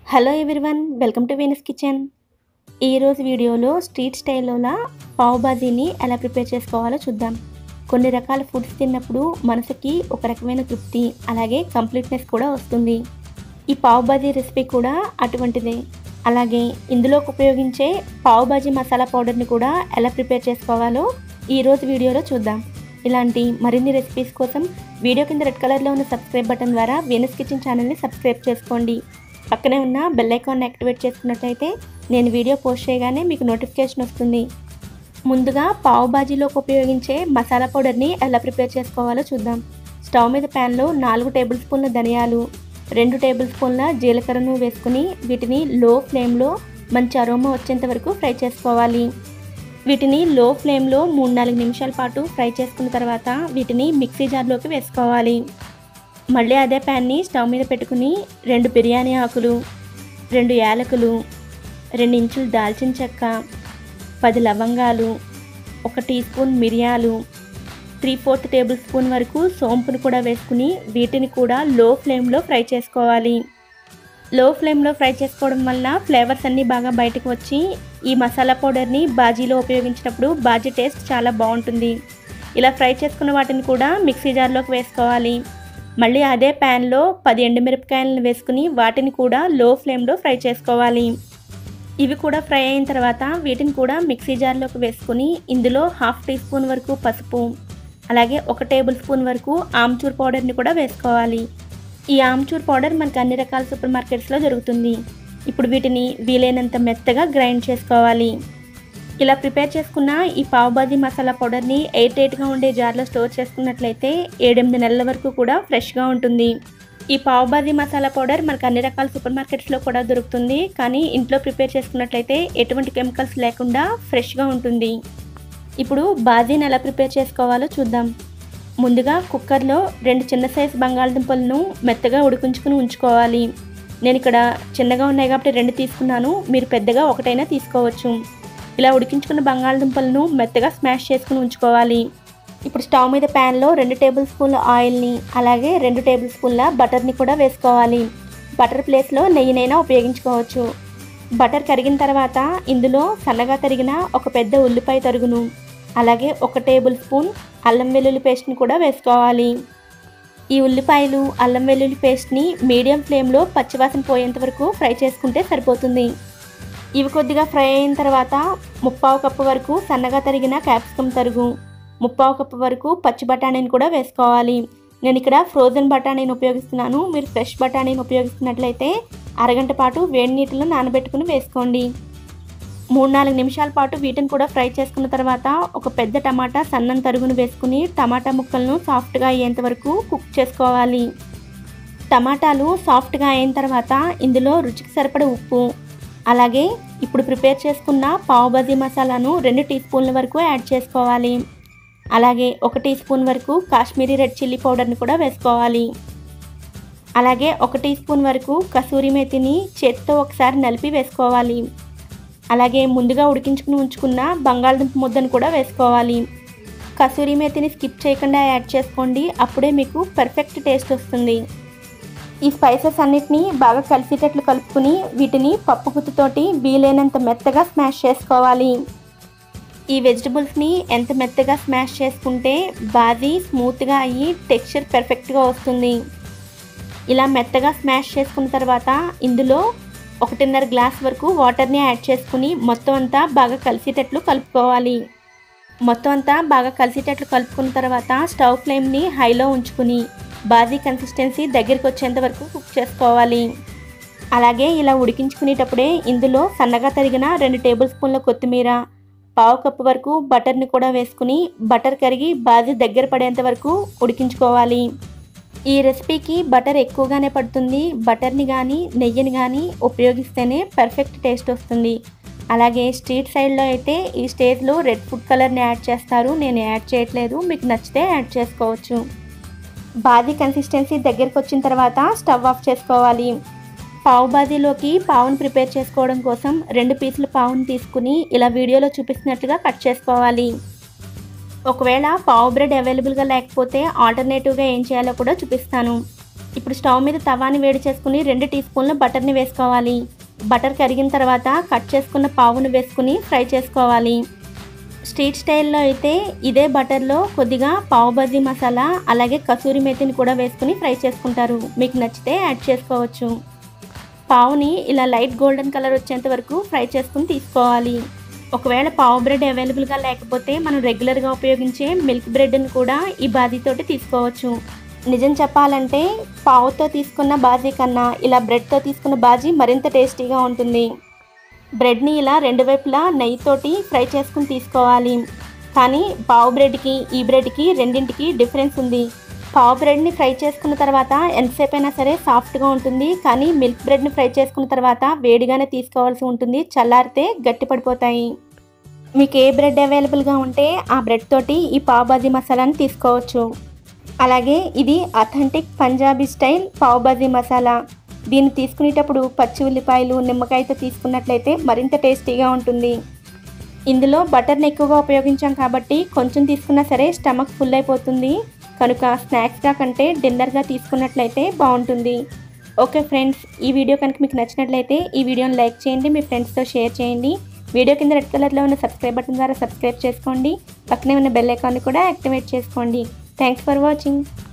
hello everyone welcome to Venus kitchen ఈరోజు వీడియోలో street స్టైల్లోలా pav బాజీని ఎలా ప్రిపేర్ చేసుకోవాలో చూద్దాం కొన్ని రకాల ఫుడ్స్ తిన్నప్పుడు మనసుకి ఒక రకమైన తృప్తి అలాగే కంప్లీట్నెస్ కూడా వస్తుంది ఈ పావ్ బాజీ రెసిపీ కూడా అటువంటిదే అలాగే ఇందులోకి ఉపయోగించే పావ్ బాజీ మసాలా పౌడర్ని కూడా ఎలా ప్రిపేర్ చేసుకోవాలో ఈరోజు వీడియోలో చూద్దాం ఇలాంటి మరిన్ని రెసిపీస్ కోసం వీడియో కింద రెడ్ కలర్లో ఉన్న సబ్స్క్రైబ్ బటన్ ద్వారా వీనస్ కిచెన్ ఛానల్ని సబ్స్క్రైబ్ చేసుకోండి పక్కనే ఉన్న బెల్ ఐకాన్ యాక్టివేట్ చేసుకున్నట్లయితే నేను వీడియో పోస్ట్ చేయగానే మీకు నోటిఫికేషన్ వస్తుంది ముందుగా పావు బాజీలోకి ఉపయోగించే మసాలా పౌడర్ని ఎలా ప్రిపేర్ చేసుకోవాలో చూద్దాం స్టవ్ మీద ప్యాన్లో నాలుగు టేబుల్ స్పూన్ల ధనియాలు రెండు టేబుల్ స్పూన్ల జీలకర్రను వేసుకుని వీటిని లో ఫ్లేమ్లో మంచి అరోమా వచ్చేంత వరకు ఫ్రై చేసుకోవాలి వీటిని లో ఫ్లేమ్లో మూడు నాలుగు నిమిషాల పాటు ఫ్రై చేసుకున్న తర్వాత వీటిని మిక్సీ జార్లోకి వేసుకోవాలి మళ్ళీ అదే ప్యాన్ని స్టవ్ మీద పెట్టుకుని రెండు బిర్యానీ ఆకులు రెండు యాలకులు రెండు ఇంచులు దాల్చిన చెక్క పది లవంగాలు ఒక టీ స్పూన్ మిరియాలు త్రీ ఫోర్త్ టేబుల్ స్పూన్ వరకు సోంపును కూడా వేసుకుని వీటిని కూడా లో ఫ్లేమ్లో ఫ్రై చేసుకోవాలి లో ఫ్లేమ్లో ఫ్రై చేసుకోవడం వల్ల ఫ్లేవర్స్ అన్నీ బాగా బయటకు వచ్చి ఈ మసాలా పౌడర్ని బాజీలో ఉపయోగించినప్పుడు బాజీ టేస్ట్ చాలా బాగుంటుంది ఇలా ఫ్రై చేసుకున్న వాటిని కూడా మిక్సీ జార్లోకి వేసుకోవాలి మళ్ళీ అదే ప్యాన్లో పది ఎండుమిరపకాయలను వేసుకుని వాటిని కూడా లో ఫ్లేమ్లో ఫ్రై చేసుకోవాలి ఇవి కూడా ఫ్రై అయిన తర్వాత వీటిని కూడా మిక్సీ జార్లోకి వేసుకుని ఇందులో హాఫ్ టీ స్పూన్ వరకు పసుపు అలాగే ఒక టేబుల్ స్పూన్ వరకు ఆమ్చూర్ పౌడర్ని కూడా వేసుకోవాలి ఈ ఆమ్చూర్ పౌడర్ మనకు అన్ని రకాల సూపర్ మార్కెట్స్లో దొరుకుతుంది ఇప్పుడు వీటిని వీలైనంత మెత్తగా గ్రైండ్ చేసుకోవాలి ఇలా ప్రిపేర్ చేసుకున్న ఈ పావుబాజీ మసాలా పౌడర్ని ఎయిట్ ఎయిట్గా ఉండే జార్లో స్టోర్ చేసుకున్నట్లయితే ఏడెనిమిది నెలల వరకు కూడా ఫ్రెష్గా ఉంటుంది ఈ పావుబాజీ మసాలా పౌడర్ మనకు అన్ని రకాల సూపర్ మార్కెట్స్లో కూడా దొరుకుతుంది కానీ ఇంట్లో ప్రిపేర్ చేసుకున్నట్లయితే ఎటువంటి కెమికల్స్ లేకుండా ఫ్రెష్గా ఉంటుంది ఇప్పుడు బాజీని ఎలా ప్రిపేర్ చేసుకోవాలో చూద్దాం ముందుగా కుక్కర్లో రెండు చిన్న సైజు బంగాళదుంపలను మెత్తగా ఉడికించుకుని ఉంచుకోవాలి నేను ఇక్కడ చిన్నగా ఉన్నాయి కాబట్టి రెండు తీసుకున్నాను మీరు పెద్దగా ఒకటైనా తీసుకోవచ్చు ఇలా ఉడికించుకున్న బంగాళదుంపలను మెత్తగా స్మాష్ చేసుకుని ఉంచుకోవాలి ఇప్పుడు స్టవ్ మీద ప్యాన్లో రెండు టేబుల్ స్పూన్ల ఆయిల్ని అలాగే రెండు టేబుల్ స్పూన్ల బటర్ని కూడా వేసుకోవాలి బటర్ ప్లేస్లో నెయ్యినైనా ఉపయోగించుకోవచ్చు బటర్ కరిగిన తర్వాత ఇందులో సన్నగా తరిగిన ఒక పెద్ద ఉల్లిపాయ తరుగును అలాగే ఒక టేబుల్ స్పూన్ అల్లం వెల్లుల్లి పేస్ట్ని కూడా వేసుకోవాలి ఈ ఉల్లిపాయలు అల్లం వెల్లుల్లి పేస్ట్ని మీడియం ఫ్లేమ్లో పచ్చివాసన పోయేంత వరకు ఫ్రై చేసుకుంటే సరిపోతుంది ఇవి కొద్దిగా ఫ్రై అయిన తర్వాత ముప్పావు కప్పు వరకు సన్నగా తరిగిన క్యాప్సికమ్ తరుగు ముప్పావు కప్పు వరకు పచ్చి బఠానీని కూడా వేసుకోవాలి నేను ఇక్కడ ఫ్రోజన్ బఠానీని ఉపయోగిస్తున్నాను మీరు ఫ్రెష్ బఠానీని ఉపయోగిస్తున్నట్లయితే అరగంట పాటు వేడి నీటిలో నానబెట్టుకుని వేసుకోండి మూడు నాలుగు నిమిషాల పాటు వీటిని కూడా ఫ్రై చేసుకున్న తర్వాత ఒక పెద్ద టమాటా సన్నం తరుగును వేసుకుని టమాటా ముక్కలను సాఫ్ట్గా అయ్యేంత వరకు కుక్ చేసుకోవాలి టమాటాలు సాఫ్ట్గా అయిన తర్వాత ఇందులో రుచికి సరిపడ ఉప్పు అలాగే ఇప్పుడు ప్రిపేర్ చేసుకున్న పావు బజీ మసాలాను రెండు టీ స్పూన్ల వరకు యాడ్ చేసుకోవాలి అలాగే ఒక టీ స్పూన్ వరకు కాశ్మీరీ రెడ్ చిల్లీ పౌడర్ని కూడా వేసుకోవాలి అలాగే ఒక టీ స్పూన్ వరకు కసూరి మేతిని చేతితో ఒకసారి నలిపి వేసుకోవాలి అలాగే ముందుగా ఉడికించుకుని ఉంచుకున్న బంగాళదుంప ముద్దను కూడా వేసుకోవాలి కసూరి మేతిని స్కిప్ చేయకుండా యాడ్ చేసుకోండి అప్పుడే మీకు పర్ఫెక్ట్ టేస్ట్ వస్తుంది ఈ స్పైసెస్ అన్నిటినీ బాగా కలిసేటట్లు కలుపుకుని వీటిని పప్పు గుత్తుతోటి వీలైనంత మెత్తగా స్మాష్ చేసుకోవాలి ఈ వెజిటబుల్స్ని ఎంత మెత్తగా స్మాష్ చేసుకుంటే బాజీ స్మూత్గా అయ్యి టెక్స్చర్ పర్ఫెక్ట్గా వస్తుంది ఇలా మెత్తగా స్మాష్ చేసుకున్న తర్వాత ఇందులో ఒకటిన్నర గ్లాస్ వరకు వాటర్ని యాడ్ చేసుకుని మొత్తం అంతా బాగా కలిసేటట్లు కలుపుకోవాలి మొత్తం అంతా బాగా కలిసేటట్లు కలుపుకున్న తర్వాత స్టవ్ ఫ్లేమ్ని హైలో ఉంచుకుని బాజీ కన్సిస్టెన్సీ దగ్గరికి వచ్చేంత వరకు కుక్ చేసుకోవాలి అలాగే ఇలా ఉడికించుకునేటప్పుడే ఇందులో సన్నగా తరిగిన రెండు టేబుల్ స్పూన్ల కొత్తిమీర పావు కప్పు వరకు బటర్ని కూడా వేసుకుని బటర్ కరిగి బాజీ దగ్గర పడేంత వరకు ఉడికించుకోవాలి ఈ రెసిపీకి బటర్ ఎక్కువగానే పడుతుంది బటర్ని కానీ నెయ్యిని కానీ ఉపయోగిస్తేనే పర్ఫెక్ట్ టేస్ట్ వస్తుంది అలాగే స్ట్రీట్ సైడ్లో అయితే ఈ స్టేజ్లో రెడ్ ఫుడ్ కలర్ని యాడ్ చేస్తారు నేను యాడ్ చేయట్లేదు మీకు నచ్చితే యాడ్ చేసుకోవచ్చు బాదీ కన్సిస్టెన్సీ దగ్గరికి వచ్చిన తర్వాత స్టవ్ ఆఫ్ చేసుకోవాలి పావు బాజీలోకి పావును ప్రిపేర్ చేసుకోవడం కోసం రెండు పీసుల పావును తీసుకుని ఇలా వీడియోలో చూపిస్తున్నట్లుగా కట్ చేసుకోవాలి ఒకవేళ పావు బ్రెడ్ అవైలబుల్గా లేకపోతే ఆల్టర్నేటివ్గా ఏం చేయాలో కూడా చూపిస్తాను ఇప్పుడు స్టవ్ మీద తవాని వేడి చేసుకుని రెండు టీ స్పూన్ల బటర్ని వేసుకోవాలి బటర్ కరిగిన తర్వాత కట్ చేసుకున్న పావును వేసుకుని ఫ్రై చేసుకోవాలి స్ట్రీట్ స్టైల్లో అయితే ఇదే బటర్లో కొద్దిగా పావు బజీ మసాలా అలాగే కసూరి మేతిని కూడా వేసుకుని ఫ్రై చేసుకుంటారు మీకు నచ్చితే యాడ్ చేసుకోవచ్చు పావుని ఇలా లైట్ గోల్డెన్ కలర్ వచ్చేంత వరకు ఫ్రై చేసుకుని తీసుకోవాలి ఒకవేళ పావు బ్రెడ్ అవైలబుల్గా లేకపోతే మనం రెగ్యులర్గా ఉపయోగించే మిల్క్ బ్రెడ్ని కూడా ఈ బాజీతోటి తీసుకోవచ్చు నిజం చెప్పాలంటే పావుతో తీసుకున్న బాజీ కన్నా ఇలా బ్రెడ్తో తీసుకున్న బాజీ మరింత టేస్టీగా ఉంటుంది బ్రెడ్ని ఇలా రెండు వైపులా నెయ్యితోటి ఫ్రై చేసుకుని తీసుకోవాలి కానీ పావు బ్రెడ్కి ఈ బ్రెడ్కి రెండింటికి డిఫరెన్స్ ఉంది పావు బ్రెడ్ని ఫ్రై చేసుకున్న తర్వాత ఎంతసేపు అయినా సరే సాఫ్ట్గా ఉంటుంది కానీ మిల్క్ బ్రెడ్ని ఫ్రై చేసుకున్న తర్వాత వేడిగానే తీసుకోవాల్సి ఉంటుంది చల్లారితే గట్టి పడిపోతాయి మీకు ఏ బ్రెడ్ అవైలబుల్గా ఉంటే ఆ బ్రెడ్ తోటి ఈ పావు బాజీ మసాలాని తీసుకోవచ్చు అలాగే ఇది అథెంటిక్ పంజాబీ స్టైల్ పావు బాజీ మసాలా దీన్ని తీసుకునేటప్పుడు పచ్చి ఉల్లిపాయలు నిమ్మకాయతో తీసుకున్నట్లయితే మరింత టేస్టీగా ఉంటుంది ఇందులో బటర్ని ఎక్కువగా ఉపయోగించాం కాబట్టి కొంచెం తీసుకున్నా సరే స్టమక్ ఫుల్ అయిపోతుంది కనుక స్నాక్స్గా కంటే డిన్నర్గా తీసుకున్నట్లయితే బాగుంటుంది ఓకే ఫ్రెండ్స్ ఈ వీడియో కనుక మీకు నచ్చినట్లయితే ఈ వీడియోని లైక్ చేయండి మీ ఫ్రెండ్స్తో షేర్ చేయండి వీడియో కింద రెడ్ కలర్లో ఉన్న సబ్స్క్రైబ్ బటన్ ద్వారా సబ్స్క్రైబ్ చేసుకోండి పక్కనే ఉన్న బెల్ ఐకాన్ని కూడా యాక్టివేట్ చేసుకోండి థ్యాంక్స్ ఫర్ వాచింగ్